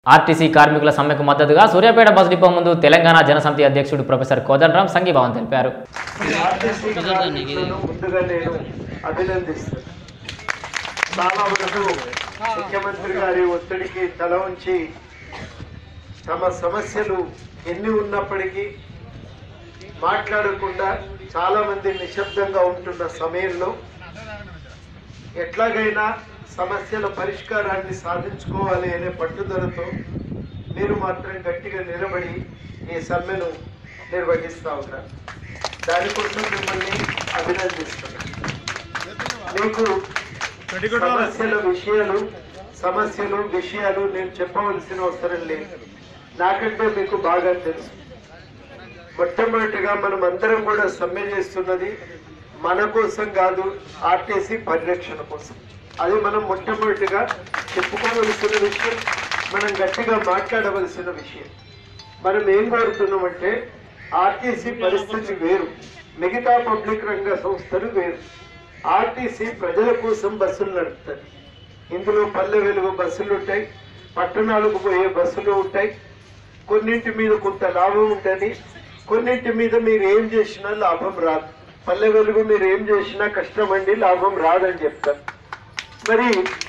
RTC కార్మికుల సమ్మెకు మద్దతుగా సూర్యాపేట బస్ డిపో ముందు తెలంగాణ జనసమితి అధ్యక్షుడు ప్రొఫెసర్ కోదండరాం సంఘీభావం తెలిపారు ఆర్టీసీ కార్మికులను ముందుగా నేను అభినందిస్తున్నాను చాలా వరకు ముఖ్యమంత్రి గారి ఒత్తిడికి తల ఉంచి తమ సమస్యలు ఎన్ని ఉన్నప్పటికీ మాట్లాడకుండా చాలా మంది నిశ్శబ్దంగా ఉంటున్న సమయంలో ఎట్లాగైనా సమస్యల పరిష్కారాన్ని సాధించుకోవాలి అనే పట్టుదలతో మీరు మాత్రం గట్టిగా నిలబడి ఈ సమ్మెను నిర్వహిస్తా ఉన్నారు దానికోసం మిమ్మల్ని అభినందిస్తున్నాను మీకు సమస్యల విషయాలు సమస్యలు విషయాలు నేను చెప్పవలసిన అవసరం లేదు నాకంటే మీకు బాగా తెలుసు మొట్టమొదటిగా మనం అందరం కూడా సమ్మె చేస్తున్నది మన కోసం కాదు ఆర్టీసీ పరిరక్షణ కోసం అది మనం మొట్టమొదటిగా చెప్పుకోవలసిన విషయం మనం గట్టిగా మాట్లాడవలసిన విషయం మనం ఏం కోరుతున్నామంటే ఆర్టీసీ పరిస్థితి వేరు మిగతా పబ్లిక్ రంగ సంస్థలు వేరు ఆర్టీసీ ప్రజల కోసం బస్సులు నడుపుతుంది ఇందులో పల్లె వెలుగు బస్సులు ఉంటాయి పట్టణాలకు పోయే బస్సులు ఉంటాయి కొన్నింటి మీద కొంత లాభం ఉంటుంది కొన్నింటి మీద మీరు ఏం చేసినా లాభం రాదు పల్లె వెలుగు మీరు ఏం చేసినా కష్టమండి లాభం రాదని చెప్తారు మరి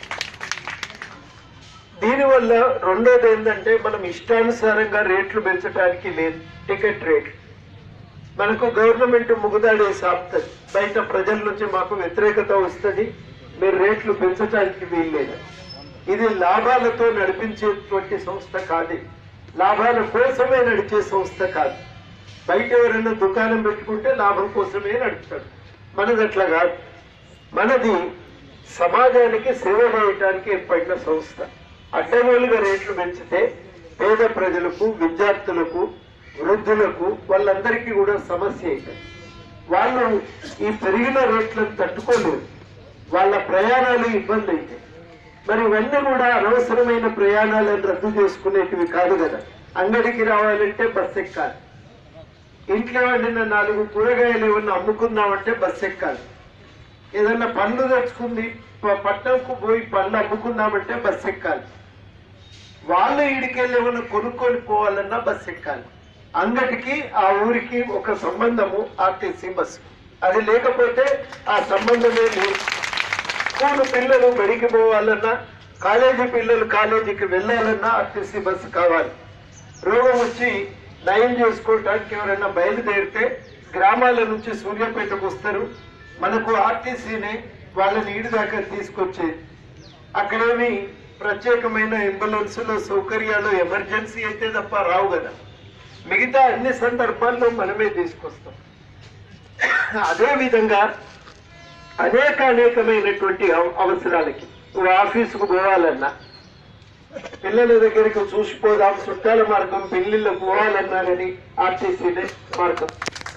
దీనివల్ల రెండోది ఏంటంటే మనం ఇష్టానుసారంగా రేట్లు పెంచడానికి లేదు టికెట్ రేట్లు మనకు గవర్నమెంట్ ముగుదాడేసి ఆపుతుంది బయట ప్రజల నుంచి మాకు వ్యతిరేకత వస్తుంది మీరు రేట్లు పెంచడానికి వీల్లేదు ఇది లాభాలతో నడిపించేటువంటి సంస్థ కాదు లాభాల కోసమే నడిచే సంస్థ కాదు బయట ఎవరైనా దుకాణం పెట్టుకుంటే లాభం కోసమే నడుపుతాడు మనది అట్లా కాదు మనది సమాజానికి సేవ చేయటానికి ఏర్పడిన సంస్థ అడ్డగోలుగా రేట్లు పెంచితే పేద ప్రజలకు విద్యార్థులకు వృద్ధులకు వాళ్ళందరికీ కూడా సమస్య అవుతుంది వాళ్ళు ఈ పెరిగిన రేట్లను తట్టుకోలేరు వాళ్ళ ప్రయాణాలు ఇబ్బంది అవుతాయి మరి ఇవన్నీ కూడా అనవసరమైన ప్రయాణాలను రద్దు చేసుకునేటివి కాదు కదా అంగడికి రావాలంటే బస్ ఎక్కాలి ఇంట్లో వండిన నాలుగు కూరగాయలు ఏమన్నా అమ్ముకుందామంటే బస్ ఎక్కాలి ఏదన్నా పండ్లు తెచ్చుకుంది ప- పట్టణంకు పోయి పండ్లు అమ్ముకుందామంటే బస్ ఎక్కాలి వాళ్ళు ఈడికెళ్ళి ఏమన్నా కొనుక్కొని పోవాలన్నా బస్ ఎక్కాలి అంగటికి ఆ ఊరికి ఒక సంబంధము ఆర్టీసీ బస్సు అది లేకపోతే ఆ సంబంధమే లేదు స్కూల్ పిల్లలు బడికి పోవాలన్నా కాలేజీ పిల్లలు కాలేజీకి వెళ్ళాలన్నా ఆర్టీసీ బస్సు కావాలి రోగం వచ్చి నయం చేసుకోవడానికి ఎవరైనా బయలుదేరితే గ్రామాల నుంచి సూర్యాపేటకు వస్తారు మనకు ఆర్టీసీని వాళ్ళని ఈడు దాకా తీసుకొచ్చేది అక్కడేమి ప్రత్యేకమైన అంబులెన్సులు సౌకర్యాలు ఎమర్జెన్సీ అయితే తప్ప రావు కదా మిగతా అన్ని సందర్భాల్లో మనమే తీసుకొస్తాం అదే విధంగా అనేక అనేకమైనటువంటి అవ- అవసరాలకి ఓ ఆఫీసుకు పోవాలన్నా పిల్లల దగ్గరికి చూసిపోదాం చుట్టాల మార్గం పెళ్లిళ్ళకు పోవాలన్నా కానీ ఆర్టీసీనే మార్గం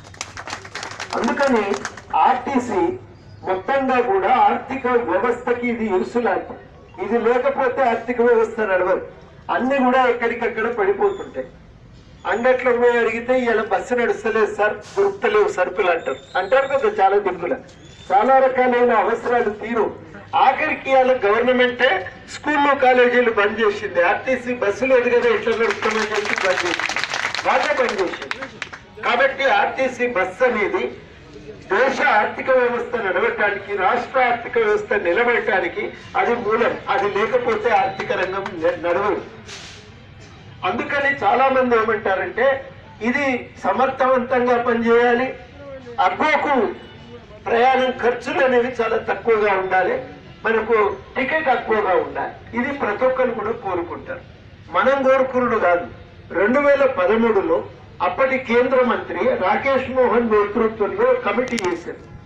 అందుకని ఆర్టీసీ మొత్తంగా కూడా ఆర్థిక వ్యవస్థకి ఇది ఇరుసులాంటి ఇది లేకపోతే ఆర్థిక వ్యవస్థ నడవదు అన్ని కూడా ఎక్కడికక్కడ పడిపోతుంటాయి అంగట్లో పోయి అడిగితే ఇలా బస్సు నడుస్తలేదు సార్ దొరుకుతలేవు సరుకులు అంటారు అంటారు కదా చాలా దిక్కుల చాలా రకాలైన అవసరాలు తీరు ఆఖరికి ఇవాళ గవర్నమెంటే స్కూళ్ళు కాలేజీలు బంద్ చేసింది ఆర్టీసీ బస్సు లేదు కదా ఎట్లా నడుపుతామని చెప్పి బంద్ చేసింది వాళ్ళే బంద్ చేసింది కాబట్టి ఆర్టీసీ బస్ అనేది దేశ ఆర్థిక వ్యవస్థ నడవటానికి రాష్ట్ర ఆర్థిక వ్యవస్థ నిలబడటానికి అది మూలం అది లేకపోతే ఆర్థిక రంగం న- నడవదు అందుకని చాలా మంది ఏమంటారంటే ఇది సమర్థవంతంగా పనిచేయాలి అగ్గోకు ప్రయాణం ఖర్చులు అనేవి చాలా తక్కువగా ఉండాలి మనకు టికెట్ తక్కువగా ఉండాలి ఇది ప్రతి ఒక్కరు కూడా కోరుకుంటారు మనం కోరుకున్నాడు కాదు రెండు వేల పదమూడులో అప్పటి కేంద్ర మంత్రి రాకేష్ మోహన్ నేతృత్వంలో కమిటీ చేశారు